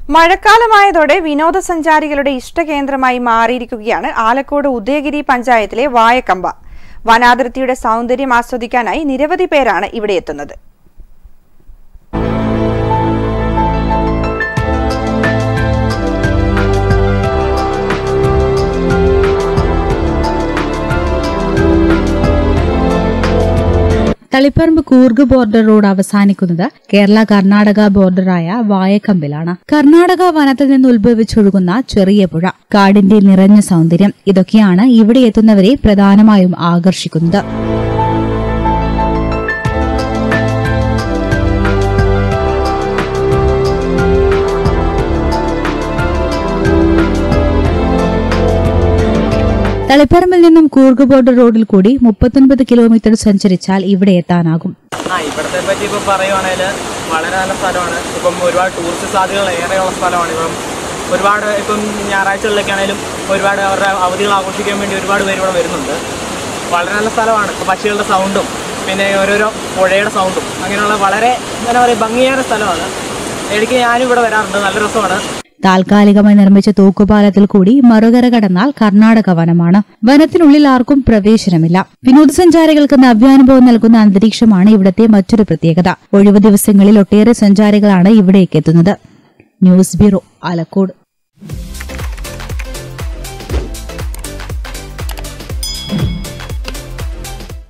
മഴക്കാലമായതോടെ വിനോദസഞ്ചാരികളുടെ ഇഷ്ടകേന്ദ്രമായി മാറിയിരിക്കുകയാണ് ആലക്കോട് ഉദയഗിരി പഞ്ചായത്തിലെ വായക്കമ്പ വനാതിർത്തിയുടെ സൗന്ദര്യം ആസ്വദിക്കാനായി നിരവധി പേരാണ് ഇവിടെ എത്തുന്നത് തളിപ്പറമ്പ് കൂർഗ് ബോർഡർ റോഡ് അവസാനിക്കുന്നത് കേരള കർണാടക ബോർഡറായ വായക്കമ്പിലാണ് കർണാടക വനത്തിൽ നിന്ന് ഉത്ഭവിച്ചൊഴുകുന്ന ചെറിയ പുഴ കാടിന്റെ നിറഞ്ഞ സൗന്ദര്യം ഇതൊക്കെയാണ് ഇവിടെ എത്തുന്നവരെ പ്രധാനമായും ആകർഷിക്കുന്നത് തളിപ്പറമ്പിൽ നിന്നും കൂർഗ് ബോർഡർ റോഡിൽ കൂടി മുപ്പത്തൊൻപത് കിലോമീറ്റർ സഞ്ചരിച്ചാൽ ഇവിടെ എത്താനാകും ആ ഇവിടത്തെ പറ്റി ഇപ്പം പറയുവാണെങ്കിൽ വളരെ നല്ല സ്ഥലമാണ് ഇപ്പം ഒരുപാട് ടൂറിസ്റ്റ് സാധ്യതകൾ ഏറെയുള്ള സ്ഥലമാണ് ഇപ്പം ഒരുപാട് ഇപ്പം ഞായറാഴ്ചകളിലൊക്കെ ആണെങ്കിലും ഒരുപാട് അവരുടെ അവധികൾ ആഘോഷിക്കാൻ വേണ്ടി ഒരുപാട് പേര് ഇവിടെ വരുന്നുണ്ട് വളരെ നല്ല സ്ഥലമാണ് ഇപ്പം പക്ഷികളുടെ സൗണ്ടും പിന്നെ ഓരോരോ പുഴയുടെ സൗണ്ടും അങ്ങനെയുള്ള വളരെ എന്താ പറയുക ഭംഗിയായ സ്ഥലമാണ് ഇടയ്ക്ക് ഞാനും ഇവിടെ വരാറുണ്ട് നല്ല രസമാണ് താൽക്കാലികമായി നിർമ്മിച്ച തൂക്കുപാലത്തിൽ കൂടി മറുകര കടന്നാൽ കർണാടക വനമാണ് വനത്തിനുള്ളിൽ ആർക്കും പ്രവേശനമില്ല വിനോദസഞ്ചാരികൾക്ക് നവ്യാനുഭവം നൽകുന്ന അന്തരീക്ഷമാണ് ഇവിടത്തെ മറ്റൊരു പ്രത്യേകത ഒഴിവു ദിവസങ്ങളിൽ ഒട്ടേറെ സഞ്ചാരികളാണ് ഇവിടേക്ക് എത്തുന്നത് ന്യൂസ് ബ്യൂറോ ആലക്കോട്